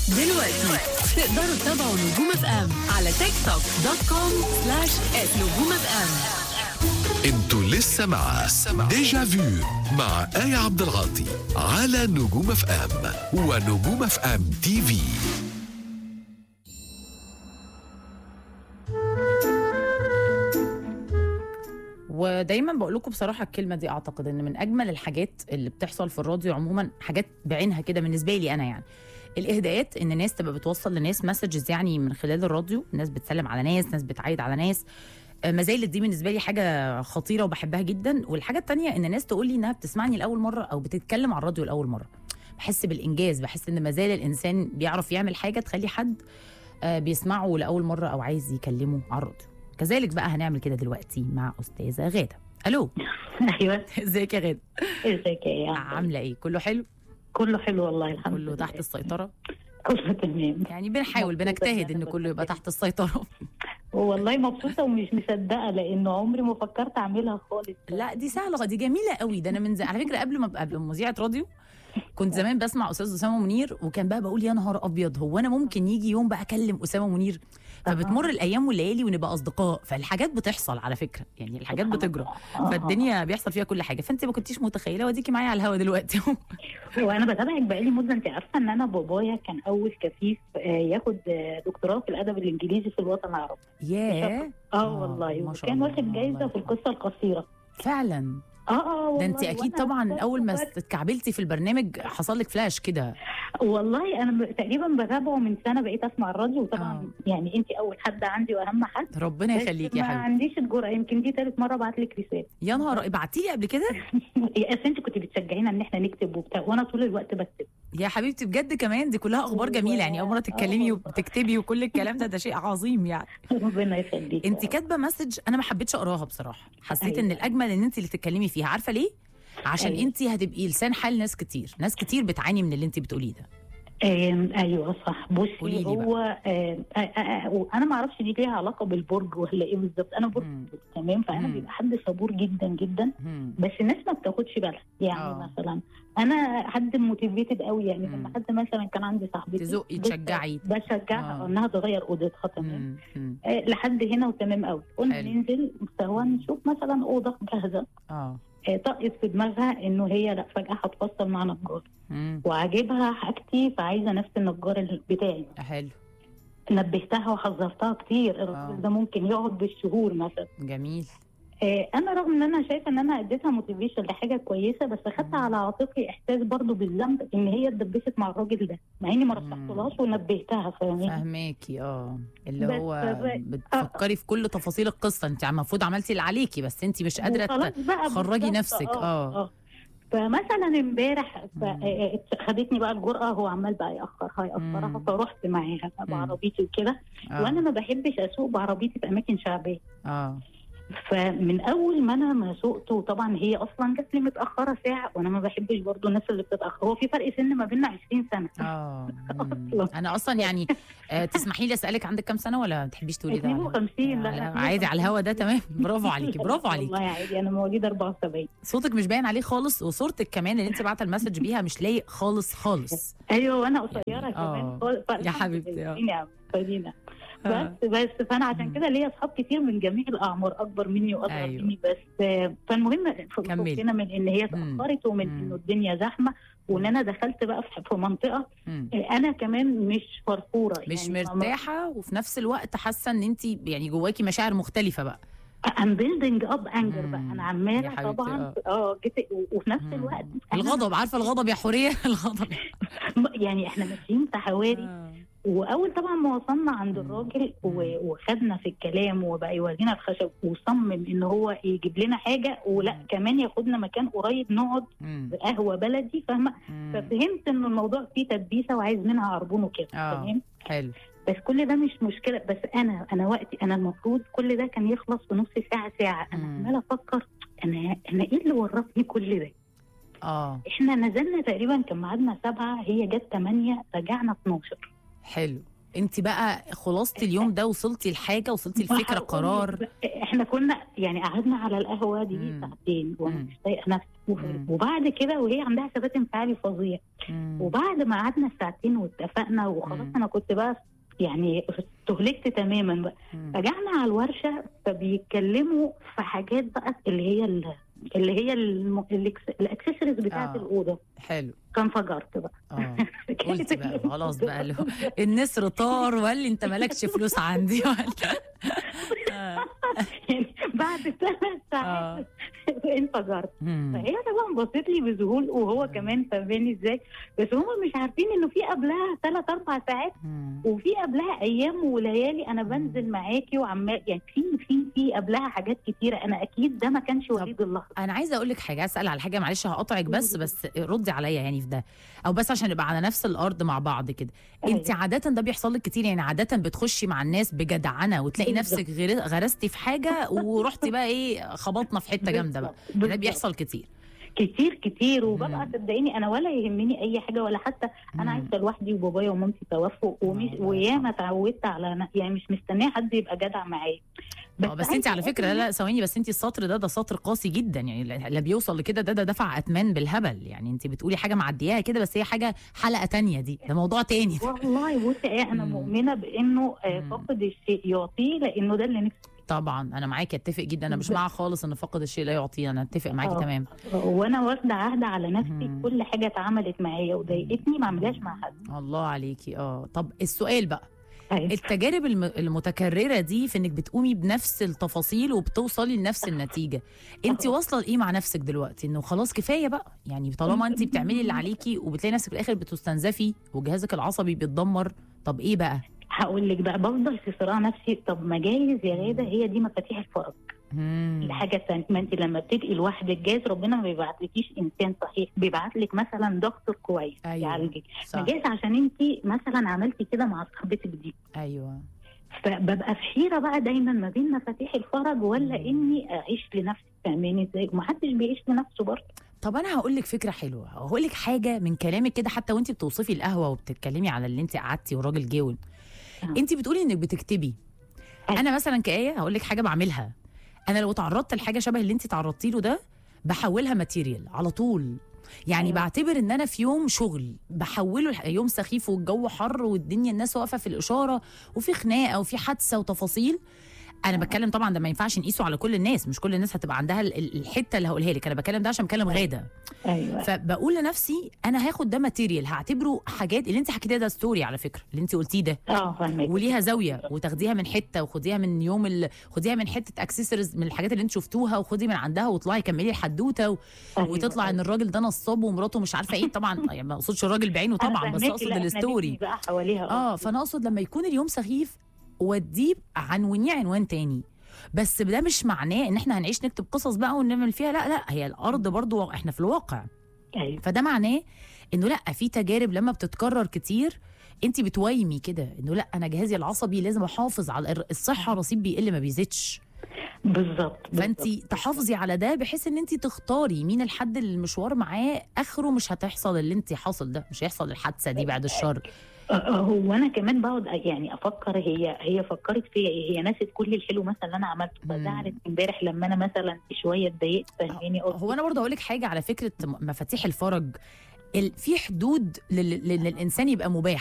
دلوقتي تقدروا تتابعوا نجوم اف ام على تيك توك دوت كوم سلاش نجوم اف ام انتوا لسه مع ديجا فيو مع آية عبد العاطي على نجوم اف ام ونجوم اف ام تي في ودايما بقول لكم بصراحه الكلمه دي اعتقد ان من اجمل الحاجات اللي بتحصل في الراديو عموما حاجات بعينها كده بالنسبه لي انا يعني الاهداءات ان ناس تبقى بتوصل لناس مسجز يعني من خلال الراديو ناس بتسلم على ناس ناس بتعايد على ناس آه، ما زالت دي بالنسبه لي حاجه خطيره وبحبها جدا والحاجه التانية ان ناس تقول لي انها بتسمعني لاول مره او بتتكلم على الراديو لاول مره بحس بالانجاز بحس ان ما زال الانسان بيعرف يعمل حاجه تخلي حد آه، بيسمعه لاول مره او عايز يكلمه على الراديو كذلك بقى هنعمل كده دلوقتي مع استاذه غاده الو ايوه ازيك يا غاده ازيك يا عامله ايه كله حلو كله حلو والله الحمد كله لله تحت السيطره كله تمام يعني بنحاول مبسوطة بنجتهد إن ان أنا كله يبقى بتكلم. تحت السيطره والله مبسوطه ومش مصدقه لانه عمري ما فكرت اعملها خالص لا دي سهله دي جميله قوي ده انا من زي... على فكره قبل ما ابقى قبل مذيعه راديو كنت زمان بسمع استاذ اسامه منير وكان بقى بقول يا نهار ابيض هو انا ممكن يجي يوم بقى اكلم اسامه منير فبتمر الايام والليالي ونبقى اصدقاء فالحاجات بتحصل على فكره يعني الحاجات بتجرى فالدنيا بيحصل فيها كل حاجه فانت ما كنتيش متخيله واديكي معايا على الهوا دلوقتي وانا بتابعك بقالي مده انت عارفه ان انا بابايا كان اول كفيف آه، ياخد آه، دكتوراه في الادب الانجليزي في الوطن العربي ياه اه آه، والله ما شاء وكان الله، واخد الله جايزه في يرحمه. القصه القصيره فعلا اه اه والله ده انت اكيد وأنا طبعا اول ما فاكرة- اتكعبلتي في البرنامج حصل لك فلاش كده والله انا ب- تقريبا بتابعه من سنه بقيت اسمع الراديو وطبعا آه. يعني انت اول حد عندي واهم حد ربنا بس يخليك يا ما حبيبي عنديش الجرأه يمكن دي ثالث مره ابعت لك رساله يا نهار ابعتي لي قبل كده يا أصل انت كنت بتشجعينا ان احنا نكتب وبتاع وانا طول الوقت بكتب يا حبيبتي بجد كمان دي كلها اخبار جميله يعني اول مره تتكلمي آه. وبتكتبي وكل الكلام ده ده شيء عظيم يعني ربنا يخليك انت كاتبه مسج انا ما حبيتش اقراها بصراحه حسيت ان أيوة. الاجمل ان انت اللي تتكلمي فيها عارفه ليه عشان أيوة. انت هتبقي لسان حال ناس كتير ناس كتير بتعاني من اللي انت بتقوليه ده آم، ايوه صح قولي بصي لي بقى. هو آم، آه، آه، آه، انا ما اعرفش دي ليها علاقه بالبرج ولا ايه بالظبط انا برج مم. تمام فانا مم. بيبقى حد صبور جدا جدا مم. بس الناس ما بتاخدش بالها يعني آه. مثلا انا حد موتيفيتد قوي يعني مم. لما حد مثلا كان عندي صاحبتي تزقي، بس- تشجعي. بشجعها آه. انها تغير اوضتها تمام مم. مم. آه لحد هنا وتمام قوي قلنا حلو. ننزل سوا نشوف مثلا اوضه جاهزه اه آه، طقت في دماغها انه هي لا فجاه هتفصل مع نجار مم. وعاجبها حاجتي فعايزه نفس النجار ال- بتاعي حلو نبهتها وحذرتها كتير آه. الراجل ده ممكن يقعد بالشهور مثلا جميل آه، انا رغم ان انا شايفه ان انا اديتها موتيفيشن لحاجه كويسه بس خدت على عاتقي احساس برضو بالذنب ان هي اتدبست مع الراجل ده مع اني ما مم. رشحتلهاش ونبهتها فاهمين فهماكي اه اللي بس- هو بس- بتفكري في كل تفاصيل القصه انت المفروض عملتي اللي عليكي بس انت مش قادره ت- وخلاص بقى تخرجي بالظبط، نفسك، آه. فمثلا امبارح ف- مم. آه، خدتني بقى الجرأة هو عمال بقى يأخرها يأخرها مم. فرحت معاها بعربيتي وكده آه. وانا ما بحبش اسوق بعربيتي في اماكن شعبيه اه فمن اول ما انا ما سوقت وطبعا هي اصلا جات لي متاخره ساعه وانا ما بحبش برضو الناس اللي بتتاخر هو في فرق سن ما بيننا 20 سنه اه مم. أصلاً. انا اصلا يعني آه تسمحي لي اسالك عندك كام سنه ولا ما تحبيش تقولي ده 52 لا لا، لا عادي على الهوا ده تمام برافو عليكي برافو عليكي والله عادي انا مواليد 74 صوتك مش باين عليه خالص وصورتك كمان اللي انت بعت المسج بيها مش لايق خالص خالص ايوه وانا قصيره يعني، كمان آه. خالص. يا حبيبتي، آه. نعم فدينا آه. بس بس فانا عشان مم. كده ليا اصحاب كتير من جميع الاعمار اكبر مني واصغر أيوة. مني بس آه، فالمهم كملي. فكنا من ان هي مم. اتاخرت ومن مم. انه الدنيا زحمه وان انا دخلت بقى في في منطقه مم. آه، انا كمان مش فرفوره مش يعني ما- مرتاحه وفي نفس الوقت حاسه ان انت يعني جواكي مشاعر مختلفه بقى ام بيلدينج اب انجر بقى مم. انا يا عماله حبيبتي، طبعا اه جيت وفي نفس مم. الوقت أنا الغضب عارفه الغضب يا حوريه الغضب يعني احنا ماشيين في حواري آه. واول طبعا ما وصلنا عند مم. الراجل و- وخدنا في الكلام وبقى يورينا الخشب وصمم ان هو يجيب لنا حاجه ولا مم. كمان ياخدنا مكان قريب نقعد مم. في قهوه بلدي فاهمه مم. ففهمت ان الموضوع فيه تدبيسه وعايز منها عربون وكده آه. تمام حلو بس كل ده مش مشكله بس انا انا وقتي انا المفروض كل ده كان يخلص في نص ساعه ساعه انا مم. عماله افكر انا انا ايه اللي ورطني كل ده اه احنا نزلنا تقريبا كان ميعادنا سبعه هي جت 8 رجعنا 12 حلو انت بقى خلاصة اليوم ده وصلتي لحاجه وصلتي لفكره وهقول لك قرار بقى، احنا كنا يعني قعدنا على القهوه دي مم. ساعتين وانا مم. مش طايقه نفسي مم. وبعد كده وهي عندها ثبات انفعالي فظيع مم. وبعد ما قعدنا الساعتين واتفقنا وخلاص مم. انا كنت بقى يعني استهلكت تماما بقى مم. رجعنا على الورشه فبيتكلموا في حاجات بقى اللي هي ال- اللي هي الم- الإكس- الاكسسوارز بتاعت آه. الاوضه حلو فانفجرت بقى اه قلت بقى خلاص بقى اللي هو النسر طار وقال لي انت مالكش فلوس عندي ولا آه. يعني بعد ثلاث آه. ساعات انفجرت مم. فهي طبعا بصيت لي بذهول وهو كمان فاهماني ازاي بس هم مش عارفين انه في قبلها ثلاث اربع ساعات مم. وفي قبلها ايام وليالي انا بنزل معاكي وعمال يعني في في في قبلها حاجات كتيره انا اكيد ده ما كانش وليد اللحظه انا عايزه اقول لك حاجه اسال على حاجه معلش هقطعك بس بس ردي عليا يعني في ده او بس عشان نبقى على نفس الارض مع بعض كده انت أيوة. عاده ده بيحصل لك كتير يعني عاده بتخشي مع الناس بجدعنه وتلاقي بالظبط. نفسك غير- غرستي في حاجه ورحتي بقى ايه خبطنا في حته جامده بقى بالظبط. ده بالظبط. بيحصل كتير كتير كتير وببقى مم. صدقيني انا ولا يهمني اي حاجه ولا حتى انا مم. عايشه لوحدي وبابايا ومامتي توفوا ومش الله وياما اتعودت على ن- يعني مش مستنيه حد يبقى جدع معايا بس, بس انت عايزة على فكره لا أقول لا ثواني بس انت السطر ده ده سطر قاسي جدا يعني لا لا بيوصل لكده ده ده دفع اثمان بالهبل يعني انت بتقولي حاجه معدياها كده بس هي حاجه حلقه تانية دي ده موضوع تاني والله بصي ايه انا مم. مؤمنه بانه آه، مم. فقد الشيء يعطيه لانه ده اللي نفسي طبعا انا معاكي اتفق جدا انا مش بالظبط. مع خالص ان فقد الشيء لا يعطيه انا اتفق معاكي آه. تمام وانا واخده عهد على نفسي مم. كل حاجه اتعملت معايا وضايقتني ما اعملهاش مع حد الله عليكي اه طب السؤال بقى أيوة. التجارب الم- المتكرره دي في انك بتقومي بنفس التفاصيل وبتوصلي لنفس النتيجه انت آه. واصله لايه مع نفسك دلوقتي انه خلاص كفايه بقى يعني طالما انت بتعملي اللي عليكي وبتلاقي نفسك في الاخر بتستنزفي وجهازك العصبي بيتدمر طب ايه بقى هقول لك بقى بفضل في صراع نفسي طب ما جايز يا غاده هي دي مفاتيح الفرج مم. الحاجه الثانيه ما انت لما بتبقي لوحدك جايز ربنا ما بيبعتلكيش انسان صحيح بيبعت لك مثلا دكتور كويس أيوة. يعالجك صح ما جايز عشان انت مثلا عملتي كده مع صاحبتك دي ايوه فببقى في حيره بقى دايما ما بين مفاتيح الفرج ولا مم. اني اعيش لنفسي فاهماني ازاي ومحدش بيعيش لنفسه برضه طب انا هقول لك فكره حلوه هقول لك حاجه من كلامك كده حتى وانت بتوصفي القهوه وبتتكلمي على اللي انت قعدتي والراجل جه آه. انت بتقولي انك بتكتبي أيوة. انا مثلا كايه هقول لك حاجه بعملها انا لو تعرضت لحاجه شبه اللي انت تعرضتي له ده بحولها ماتيريال على طول يعني أيوة. بعتبر ان انا في يوم شغل بحوله لح- يوم سخيف والجو حر والدنيا الناس واقفه في الاشاره وفي خناقه وفي حادثه وتفاصيل انا بتكلم طبعا ده ما ينفعش نقيسه على كل الناس مش كل الناس هتبقى عندها ال- ال- الحته اللي هقولها لك انا بتكلم ده عشان بكلم غاده ايوه فبقول لنفسي انا هاخد ده ماتيريال هعتبره حاجات اللي انت حكيتيها ده ستوري على فكره اللي انت قلتيه ده اه فاهمك وليها زاويه وتاخديها من حته وخديها من يوم ال... خديها من حته اكسسوارز من الحاجات اللي انت شفتوها وخدي من عندها واطلعي كملي الحدوته و... أيوة. وتطلع ان الراجل ده نصاب ومراته مش عارفه ايه طبعا يعني ما اقصدش الراجل بعينه أنا طبعا بس فاهماكي، اقصد لا، إحنا الستوري نبني بقى حواليها اه فانا اقصد لما يكون اليوم سخيف وديه عنونيه عنوان تاني بس ده مش معناه ان احنا هنعيش نكتب قصص بقى ونعمل فيها لا لا هي الارض برضو احنا في الواقع ايوه فده معناه انه لا في تجارب لما بتتكرر كتير انت بتويمي كده انه لا انا جهازي العصبي لازم احافظ على الر- الصحه رصيد بيقل ما بيزيدش بالظبط فانت بالظبط. تحافظي على ده بحيث ان انت تختاري مين الحد اللي المشوار معاه اخره مش هتحصل اللي انت حاصل ده مش هيحصل الحادثه دي بعد الشر آه، آه، هو انا كمان بقعد يعني افكر هي هي فكرت فيا ايه هي نست كل الحلو مثلا اللي انا عملته مم. فزعلت امبارح لما انا مثلا شويه اتضايقت فاهماني قصدي؟ هو انا برضه اقول لك حاجه على فكره م- مفاتيح الفرج ال- في حدود لل- لل- للانسان يبقى مباح